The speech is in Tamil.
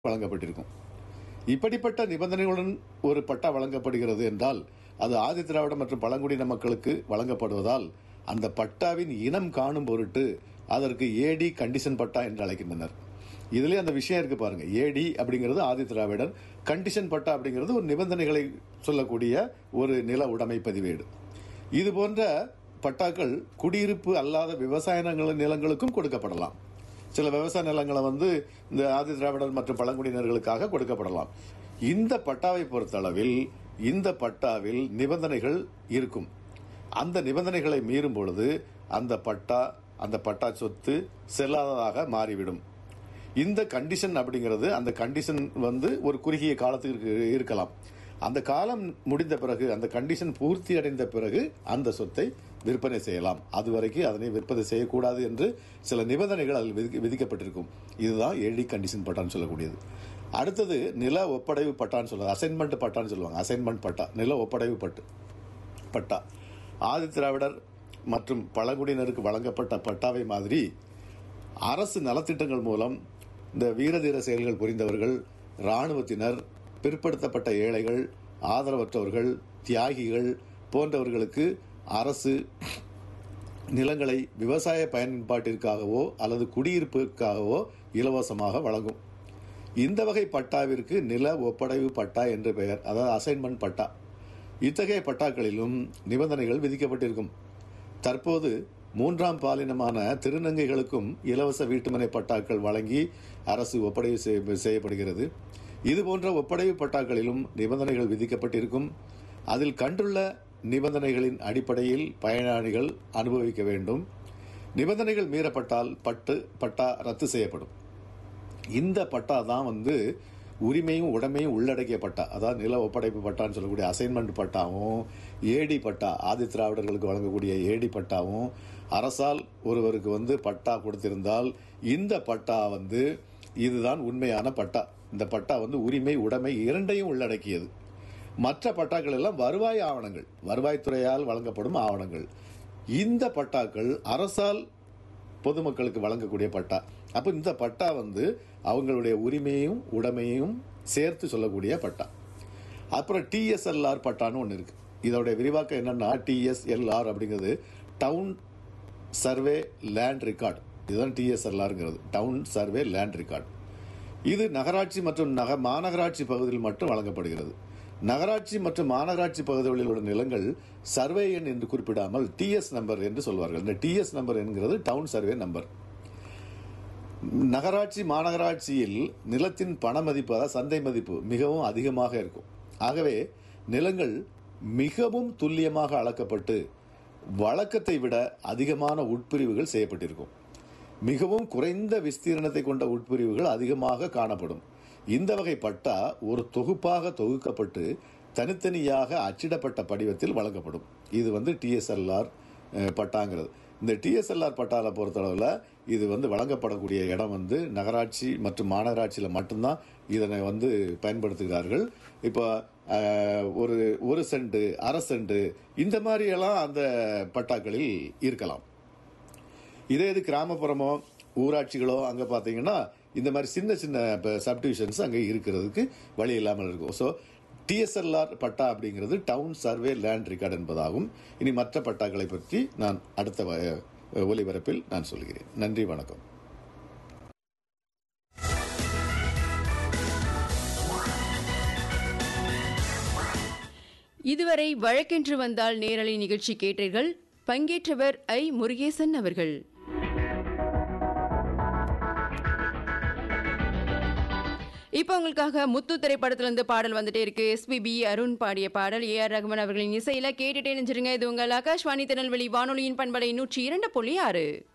வழங்கப்பட்டிருக்கும் இப்படிப்பட்ட நிபந்தனைகளுடன் ஒரு பட்டா வழங்கப்படுகிறது என்றால் அது ஆதி திராவிட மற்றும் பழங்குடியின மக்களுக்கு வழங்கப்படுவதால் அந்த பட்டாவின் இனம் காணும் பொருட்டு அதற்கு ஏடி கண்டிஷன் பட்டா என்று அழைக்கின்றனர் இதுலயே அந்த விஷயம் இருக்கு பாருங்க ஏடி அப்படிங்கிறது ஆதி திராவிடர் கண்டிஷன் பட்டா அப்படிங்கிறது ஒரு நிபந்தனைகளை சொல்லக்கூடிய ஒரு நில உடைமை பதிவேடு இது போன்ற பட்டாக்கள் குடியிருப்பு அல்லாத விவசாய நில- நிலங்களுக்கும் கொடுக்கப்படலாம் சில விவசாய நிலங்களை வந்து இந்த ஆதி திராவிடர் மற்றும் பழங்குடியினர்களுக்காக கொடுக்கப்படலாம் இந்த பட்டாவை பொறுத்தளவில் இந்த பட்டாவில் நிபந்தனைகள் இருக்கும் அந்த நிபந்தனைகளை மீறும் பொழுது அந்த பட்டா அந்த பட்டா சொத்து செல்லாததாக மாறிவிடும் இந்த கண்டிஷன் அப்படிங்கிறது அந்த கண்டிஷன் வந்து ஒரு குறுகிய காலத்துக்கு இருக்கலாம் அந்த காலம் முடிந்த பிறகு அந்த கண்டிஷன் பூர்த்தி அடைந்த பிறகு அந்த சொத்தை விற்பனை செய்யலாம் அதுவரைக்கும் அதனை விற்பனை செய்யக்கூடாது என்று சில நிபந்தனைகள் அதில் விதிக்க- விதிக்கப்பட்டிருக்கும் இதுதான் ஏழி கண்டிஷன் பட்டான்னு சொல்லக்கூடியது அடுத்தது நில ஒப்படைவு பட்டான்னு சொல்லுவாங்க அசைன்மெண்ட் பட்டான்னு சொல்லுவாங்க அசைன்மெண்ட் பட்டா நில ஒப்படைவு பட்டு பட்டா ஆதி திராவிடர் மற்றும் பழங்குடியினருக்கு வழங்கப்பட்ட பட்டாவை மாதிரி அரசு நலத்திட்டங்கள் மூலம் இந்த வீரதீர செயல்கள் புரிந்தவர்கள் இராணுவத்தினர் பிற்படுத்தப்பட்ட ஏழைகள் ஆதரவற்றவர்கள் தியாகிகள் போன்றவர்களுக்கு அரசு நிலங்களை விவசாய பயன்பாட்டிற்காகவோ அல்லது குடியிருப்புக்காகவோ இலவசமாக வழங்கும் இந்த வகை பட்டாவிற்கு நில ஒப்படைவு பட்டா என்று பெயர் அதாவது அசைன்மெண்ட் பட்டா இத்தகைய பட்டாக்களிலும் நிபந்தனைகள் விதிக்கப்பட்டிருக்கும் தற்போது மூன்றாம் பாலினமான திருநங்கைகளுக்கும் இலவச வீட்டுமனை பட்டாக்கள் வழங்கி அரசு ஒப்படைவு செய்ய- செய்யப்படுகிறது இது போன்ற ஒப்படைவு பட்டாக்களிலும் நிபந்தனைகள் விதிக்கப்பட்டிருக்கும் அதில் கண்டுள்ள நிபந்தனைகளின் அடிப்படையில் பயனாளிகள் அனுபவிக்க வேண்டும் நிபந்தனைகள் மீறப்பட்டால் பட்டு பட்டா ரத்து செய்யப்படும் இந்த பட்டா தான் வந்து உரிமையும் உடைமையும் உள்ளடக்கிய பட்டா அதாவது நில ஒப்படைப்பு பட்டான்னு சொல்லக்கூடிய அசைன்மெண்ட் பட்டாவும் ஏடி பட்டா ஆதி திராவிடர்களுக்கு வழங்கக்கூடிய ஏடி பட்டாவும் அரசால் ஒருவருக்கு வந்து பட்டா கொடுத்திருந்தால் இந்த பட்டா வந்து இதுதான் உண்மையான பட்டா இந்த பட்டா வந்து உரிமை உடைமை இரண்டையும் உள்ளடக்கியது மற்ற பட்டாக்கள் எல்லாம் வருவாய் ஆவணங்கள் வருவாய்த்துறையால் வழங்கப்படும் ஆவணங்கள் இந்த பட்டாக்கள் அரசால் பொதுமக்களுக்கு வழங்கக்கூடிய பட்டா அப்போ இந்த பட்டா வந்து அவங்களுடைய உரிமையையும் உடைமையையும் சேர்த்து சொல்லக்கூடிய பட்டா அப்புறம் டிஎஸ்எல்ஆர் பட்டான்னு ஒன்று இருக்கு இதோடைய விரிவாக்கம் என்னன்னா டிஎஸ்எல்ஆர் அப்படிங்கிறது டவுன் சர்வே லேண்ட் ரெக்கார்டு இதுதான் டிஎஸ்எல்ஆருங்கிறது டவுன் சர்வே லேண்ட் ரெக்கார்டு இது நகராட்சி மற்றும் நக மாநகராட்சி பகுதியில் மட்டும் வழங்கப்படுகிறது நகராட்சி மற்றும் மாநகராட்சி பகுதிகளில் உள்ள நிலங்கள் சர்வே எண் என்று குறிப்பிடாமல் டிஎஸ் நம்பர் என்று சொல்வார்கள் இந்த டிஎஸ் நம்பர் என்கிறது டவுன் சர்வே நம்பர் நகராட்சி மாநகராட்சியில் நிலத்தின் பண மதிப்பு அதாவது சந்தை மதிப்பு மிகவும் அதிகமாக இருக்கும் ஆகவே நிலங்கள் மிகவும் துல்லியமாக அளக்கப்பட்டு வழக்கத்தை விட அதிகமான உட்பிரிவுகள் செய்யப்பட்டிருக்கும் மிகவும் குறைந்த விஸ்தீரணத்தை கொண்ட உட்பிரிவுகள் அதிகமாக காணப்படும் இந்த வகை பட்டா ஒரு தொகுப்பாக தொகுக்கப்பட்டு தனித்தனியாக அச்சிடப்பட்ட படிவத்தில் வழங்கப்படும் இது வந்து டிஎஸ்எல்ஆர் பட்டாங்கிறது இந்த டிஎஸ்எல்ஆர் பட்டாவை பொறுத்தளவில் இது வந்து வழங்கப்படக்கூடிய இடம் வந்து நகராட்சி மற்றும் மாநகராட்சியில் மட்டும்தான் இதனை வந்து பயன்படுத்துகிறார்கள் இப்போ அஹ், ஒரு ஒரு சென்ட் அரை சென்ட் இந்த மாதிரியெல்லாம் அந்த பட்டாக்களில் இருக்கலாம் இதே இது கிராமப்புறமோ ஊராட்சிகளோ அங்கே பார்த்தீங்கன்னா இந்த மாதிரி சின்ன சின்ன சப்டிவிஷன்ஸ் அங்கே இருக்கிறதுக்கு வழி இல்லாமல் இருக்கும் ஸோ டிஎஸ்எல்ஆர் பட்டா அப்படிங்கிறது டவுன் சர்வே லேண்ட் ரெக்கார்டு என்பதாகும் இனி மற்ற பட்டாக்களை பற்றி நான் அடுத்த வ- ஒலிபரப்பில் நான் சொல்கிறேன் நன்றி வணக்கம் இதுவரை வழக்கென்று வந்தால் நேரலை நிகழ்ச்சி கேட்டீர்கள் பங்கேற்றவர் ஐ முருகேசன் அவர்கள் இப்போ உங்களுக்காக முத்து திரைப்படத்துல இருந்து பாடல் வந்துட்டே இருக்கு எஸ்பிபி அருண் பாடிய பாடல் ஏ ஆர் ரகுமான் அவர்களின் இசையில கேட்டுட்டே நினைச்சிருங்க இது உங்கள் ஆகாஷ்வாணி திருநெல்வேலி வானொலியின் பண்பலை நூற்றி இரண்டு புள்ளி ஆறு